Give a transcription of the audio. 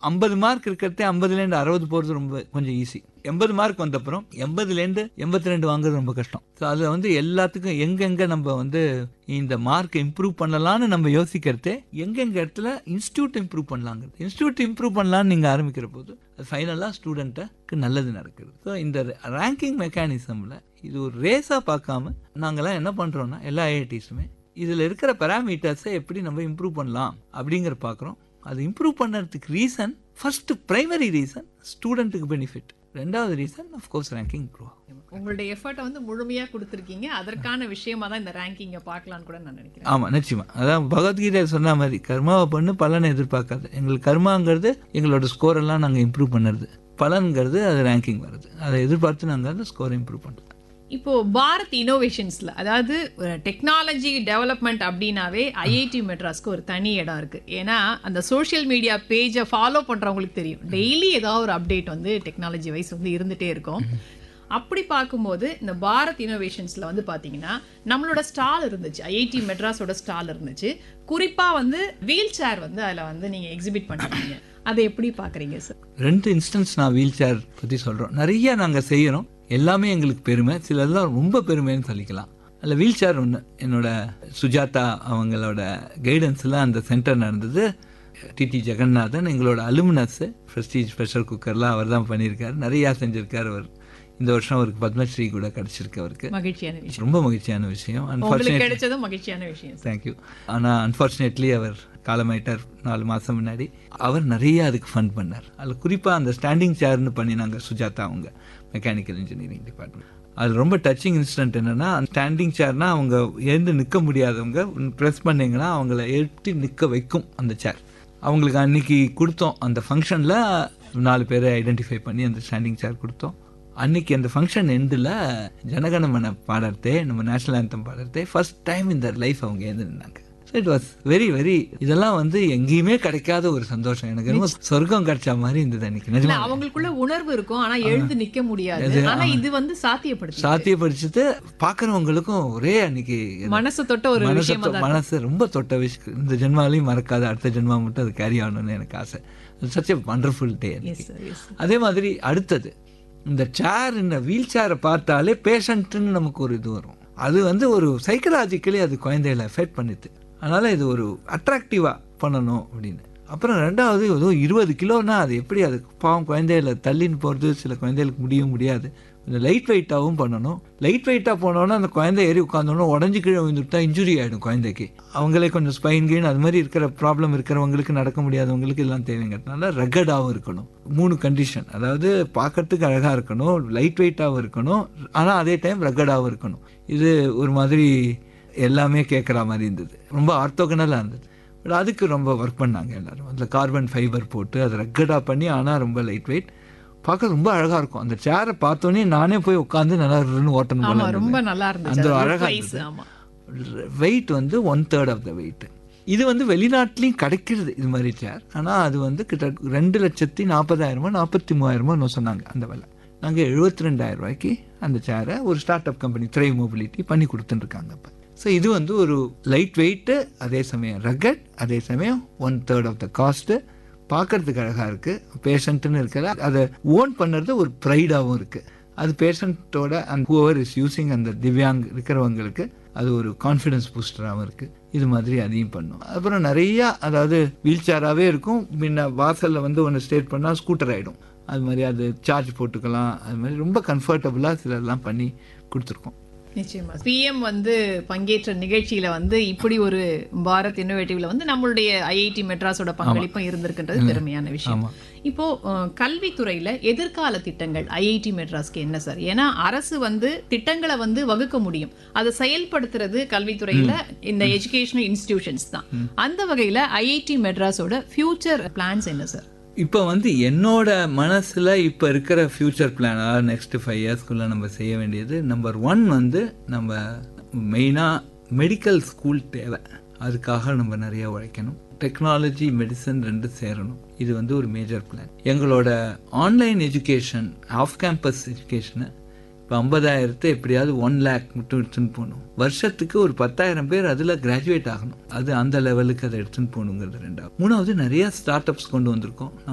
ஐம்பது மார்க் இருக்கிறதே ஐம்பதுலேருந்து அறுபது போகிறது ரொம்ப கொஞ்சம் ஈஸி எண்பது மார்க் வந்தப்புறம் எண்பதுலேருந்து எண்பத்தி ரெண்டு வாங்குறது ரொம்ப கஷ்டம் ஸோ அதில் வந்து எல்லாத்துக்கும் எங்கெங்கே நம்ம வந்து இந்த மார்க் இம்ப்ரூவ் பண்ணலாம்னு நம்ம யோசிக்கிறதே எங்கெங்க இடத்துல இன்ஸ்டியூட் இம்ப்ரூவ் பண்ணலாங்கிறது இன்ஸ்டியூட் இம்ப்ரூவ் பண்ணலாம்னு நீங்கள் ஆரம்பிக்கிற போது அது ஃபைனலாக ஸ்டூடெண்ட்டுக்கு நல்லது நடக்குது ஸோ இந்த ரேங்கிங் மெக்கானிசமில் இது ஒரு ரேஸாக பார்க்காம நாங்கள்லாம் என்ன பண்ணுறோன்னா எல்லா ஐஐடிஸுமே இதில் இருக்கிற பேராமீட்டர்ஸை எப்படி நம்ம இம்ப்ரூவ் பண்ணலாம் அப்படிங்கிற பார்க்குறோம் அது இம்ப்ரூவ் பண்ணுறதுக்கு ரீசன் ஃபர்ஸ்ட் பிரைமரி ரீசன் ஸ்டூடெண்ட்டுக்கு பெனிஃபிட் ரெண்டாவது ரீசன் கோர்ஸ் ரேங்கிங் இம்ப்ரூவ் ஆகும் உங்களுடைய எஃபர்ட்டை வந்து முழுமையா கொடுத்துருக்கீங்க அதற்கான விஷயமா தான் இந்த ரேங்கிங்கை பார்க்கலாம்னு கூட நான் நினைக்கிறேன் ஆமாம் நிச்சயமா அதான் பகவத்கீதை சொன்ன மாதிரி கர்மாவை பண்ணு பலனை எதிர்பார்க்காது எங்களுக்கு கர்மாங்கிறது எங்களோட ஸ்கோர் எல்லாம் நாங்கள் இம்ப்ரூவ் பண்ணுறது பலன்கிறது அது ரேங்கிங் வருது அதை எதிர்பார்த்து நாங்கள் அந்த ஸ்கோரை இம்ப்ரூவ் பண்ணுறோம் இப்போ பாரத் இனோவேஷன்ஸ்ல அதாவது டெக்னாலஜி டெவலப்மெண்ட் அப்படின்னாவே ஐஐடி மெட்ராஸ்க்கு ஒரு தனி இடம் இருக்கு ஏன்னா அந்த சோஷியல் மீடியா பேஜை ஃபாலோ பண்றவங்களுக்கு தெரியும் டெய்லி ஏதாவது ஒரு அப்டேட் வந்து டெக்னாலஜி வைஸ் வந்து இருந்துட்டே இருக்கும் அப்படி பார்க்கும்போது இந்த பாரத் இனோவேஷன்ஸ்ல வந்து பாத்தீங்கன்னா நம்மளோட ஸ்டால் இருந்துச்சு ஐஐடி மெட்ராஸோட ஸ்டால் இருந்துச்சு குறிப்பா வந்து வீல் சேர் வந்து அதுல வந்து நீங்க எக்ஸிபிட் பண்ணிருக்கீங்க அதை எப்படி பாக்குறீங்க சார் ரெண்டு இன்ஸ்டன்ஸ் நான் வீல் சேர் பற்றி சொல்கிறோம் நிறைய நாங்கள் செய்கிறோம் எல்லாமே எங்களுக்கு பெருமை சிலதெல்லாம் ரொம்ப பெருமைன்னு சொல்லிக்கலாம் அதில் வீல் சேர் ஒன்று என்னோட சுஜாதா அவங்களோட கைடன்ஸில் அந்த சென்டர் நடந்தது டிடி ஜெகநாதன் எங்களோட அலுமினஸ் ப்ரெஸ்டீஜ் ப்ரெஷர் குக்கர்லாம் அவர் தான் பண்ணியிருக்காரு நிறையா செஞ்சுருக்காரு அவர் இந்த வருஷம் அவருக்கு பத்மஸ்ரீ கூட கிடச்சிருக்கு அவருக்கு மகிழ்ச்சியான விஷயம் ரொம்ப மகிழ்ச்சியான விஷயம் உங்களுக்கு அன்ஃபார்ச்சுனேட் கிடைச்சதும் மகிழ்ச்சியான விஷயம் சார் தேங்க்யூ ஆனால் அன்ஃபார்ச்சுனேட்லி அவர் காலமாயிட்டார் நாலு மாதம் முன்னாடி அவர் நிறைய அதுக்கு ஃபண்ட் பண்ணார் அதில் குறிப்பாக அந்த ஸ்டாண்டிங் சேர்னு பண்ணினாங்க சுஜாதா அவங்க மெக்கானிக்கல் இன்ஜினியரிங் டிபார்ட்மெண்ட் அது ரொம்ப டச்சிங் இன்சிடென்ட் என்னன்னா ஸ்டாண்டிங் சேர்னா அவங்க எழுந்து நிற்க முடியாதவங்க ப்ரெஸ் பண்ணீங்கன்னா அவங்கள எழுப்பி நிற்க வைக்கும் அந்த சேர் அவங்களுக்கு அன்னைக்கு கொடுத்தோம் அந்த ஃபங்க்ஷனில் நாலு பேரை ஐடென்டிஃபை பண்ணி அந்த ஸ்டாண்டிங் சேர் கொடுத்தோம் அன்னைக்கு அந்த ஃபங்க்ஷன் எண்டில் ஜனகணமன பாடுறதே நம்ம நேஷனல் ஆந்தம் பாடுறதே ஃபர்ஸ்ட் டைம் இந்த லைஃப் அவங்க எழுந்து நின்னாங்க so it was very very இதெல்லாம் வந்து எங்கேயுமே கிடைக்காத ஒரு சந்தோஷம் எனக்கு ரொம்ப சொர்க்கம் கிடைச்ச மாதிரி இருந்தது அன்னைக்கு இல்ல நிஜமா அவங்களுக்குள்ள உணர்வு இருக்கும் ஆனா எழுந்து நிக்க முடியாது ஆனா இது வந்து சாத்தியப்படுத்தி சாத்தியப்படுத்திட்டு பார்க்குறவங்களுக்கும் ஒரே அன்னைக்கு மனசு தொட்ட ஒரு மனசு விஷயமா தொ- தான் மனசு ரொம்ப தொட்ட விஷயம் இந்த ஜென்மாலையும் மறக்காத அடுத்த ஜென்மா மட்டும் அது கேரி ஆகணும்னு எனக்கு ஆசை such a wonderful day yes sir yes அதே மாதிரி அடுத்தது இந்த சேர் இந்த வீல் சேரை பார்த்தாலே பேஷண்ட்டுன்னு நமக்கு ஒரு இது வரும் அது வந்து ஒரு சைக்கலாஜிக்கலி அது குழந்தைகளை எஃபெக்ட் பண்ணுது அதனால இது ஒரு அட்ராக்டிவாக பண்ணணும் அப்படின்னு அப்புறம் ரெண்டாவது ஏதோ இருபது கிலோனா அது எப்படி அது பாவம் குழந்தைகளை தள்ளின்னு போகிறது சில குழந்தைகளுக்கு முடியும் முடியாது கொஞ்சம் லைட் வெயிட்டாகவும் பண்ணணும் லைட் வெயிட்டாக போனோன்னா அந்த குழந்தை ஏறி உட்காந்தோன்னா உடஞ்சி கீழே விழுந்துட்டா இன்ஜுரி ஆகிடும் குழந்தைக்கு அவங்களே கொஞ்சம் ஸ்பைன் கீன் அது மாதிரி இருக்கிற ப்ராப்ளம் இருக்கிறவங்களுக்கு நடக்க முடியாதவங்களுக்கு எல்லாம் தேவைங்கிறதுனால ரகடாகவும் இருக்கணும் மூணு கண்டிஷன் அதாவது பார்க்கறதுக்கு அழகாக இருக்கணும் லைட் வெயிட்டாகவும் இருக்கணும் ஆனால் அதே டைம் ரகடாகவும் இருக்கணும் இது ஒரு மாதிரி எல்லாமே கேட்குற மாதிரி இருந்தது ரொம்ப ஆர்த்தோகனலாக இருந்தது பட் அதுக்கு ரொம்ப ஒர்க் பண்ணாங்க எல்லாரும் அதில் கார்பன் ஃபைபர் போட்டு அதை ரக்கடாக பண்ணி ஆனால் ரொம்ப லைட் வெயிட் பார்க்க ரொம்ப அழகாக இருக்கும் அந்த சேரை பார்த்தோன்னே நானே போய் உட்காந்து நல்லா இருக்குன்னு ஓட்டணும் போல ஆமா இருந்தது. ரொம்ப நல்லா இருந்துச்சு அந்த அது அழகா wood wise, இருந்தது. ஆமா வெயிட் வந்து one third of the weight இது வந்து வெளிநாட்டிலையும் கிடைக்கிறது இது மாதிரி சேர் ஆனால் அது வந்து கிட்ட ரெண்டு லட்சத்தி நாற்பதாயிரமோ நாற்பத்தி மூவாயிரமோ சொன்னாங்க அந்த விலை நாங்கள் எழுபத்தி ரெண்டாயிரம் ரூபாய்க்கு அந்த சேரை ஒரு ஸ்டார்ட் அப் கம்பெனி த்ரை மொபிலிட்டி பண்ணி கொடுத்துட்டுருக்காங்க இப்போ ஸோ இது வந்து ஒரு லைட் வெயிட்டு அதே சமயம் ரகட் அதே சமயம் one third of the cost பார்க்கறதுக்கு அழகாக இருக்குது பேஷண்ட்டுன்னு இருக்கிற அதை ஓன் பண்ணுறது ஒரு ப்ரைடாகவும் இருக்குது அது பேஷண்ட்டோட அந்த ஹூவர் இஸ் யூசிங் அந்த திவ்யாங் இருக்கிறவங்களுக்கு அது ஒரு கான்ஃபிடன்ஸ் பூஸ்டராகவும் இருக்குது இது மாதிரி அதையும் பண்ணும் அப்புறம் நிறையா அதாவது வீல் சேராகவே இருக்கும் முன்ன வாசலில் வந்து ஒன்று ஸ்டேட் பண்ணால் ஸ்கூட்டர் ஆகிடும் அது மாதிரி அது சார்ஜ் போட்டுக்கலாம் அது மாதிரி ரொம்ப கம்ஃபர்டபுளாக சிலர்லாம் பண்ணி கொடுத்துருக்கோம் நிச்சயமா பிஎம் வந்து பங்கேற்ற நிகழ்ச்சியில வந்து இப்படி ஒரு பாரத் இன்னோவேட்டிவ்ல வந்து நம்மளுடைய ஐஐடி மெட்ராஸோட பங்களிப்பும் இருந்திருக்கின்றது பெருமையான விஷயம் ஆமா. இப்போ அஹ், கல்வித்துறையில எதிர்கால திட்டங்கள் ஐஐடி மெட்ராஸ்க்கு என்ன சார் ஏன்னா அரசு வந்து திட்டங்களை வந்து வகுக்க முடியும் அதை செயல்படுத்துறது கல்வித்துறையில இந்த எஜுகேஷனல் இன்ஸ்டிடியூஷன்ஸ் தான் அந்த வகையில ஐஐடி மெட்ராஸோட ஃபியூச்சர் பிளான்ஸ் என்ன சார் இப்போ வந்து என்னோட மனசில் இப்போ இருக்கிற ஃப்யூச்சர் பிளான் அதாவது நெக்ஸ்ட் ஃபைவ் இயர்ஸ்க்குள்ளே நம்ம செய்ய வேண்டியது நம்பர் ஒன் வந்து நம்ம மெயினாக மெடிக்கல் ஸ்கூல் தேவை அதுக்காக நம்ம நிறைய உழைக்கணும் டெக்னாலஜி மெடிசன் ரெண்டு சேரணும் இது வந்து ஒரு மேஜர் பிளான் எங்களோட ஆன்லைன் எஜுகேஷன் ஆஃப் கேம்பஸ் எஜுகேஷனை இப்போ ஐம்பதாயிரத்தை எப்படியாவது ஒன் லேக் மட்டும் எடுத்துன்னு போகணும் வருஷத்துக்கு ஒரு பத்தாயிரம் பேர் அதில் கிராஜுவேட் ஆகணும் அது அந்த லெவலுக்கு அதை எடுத்துன்னு போகணுங்கிறது ரெண்டாவது மூணாவது நிறைய ஸ்டார்ட் அப்ஸ் கொண்டு வந்திருக்கோம்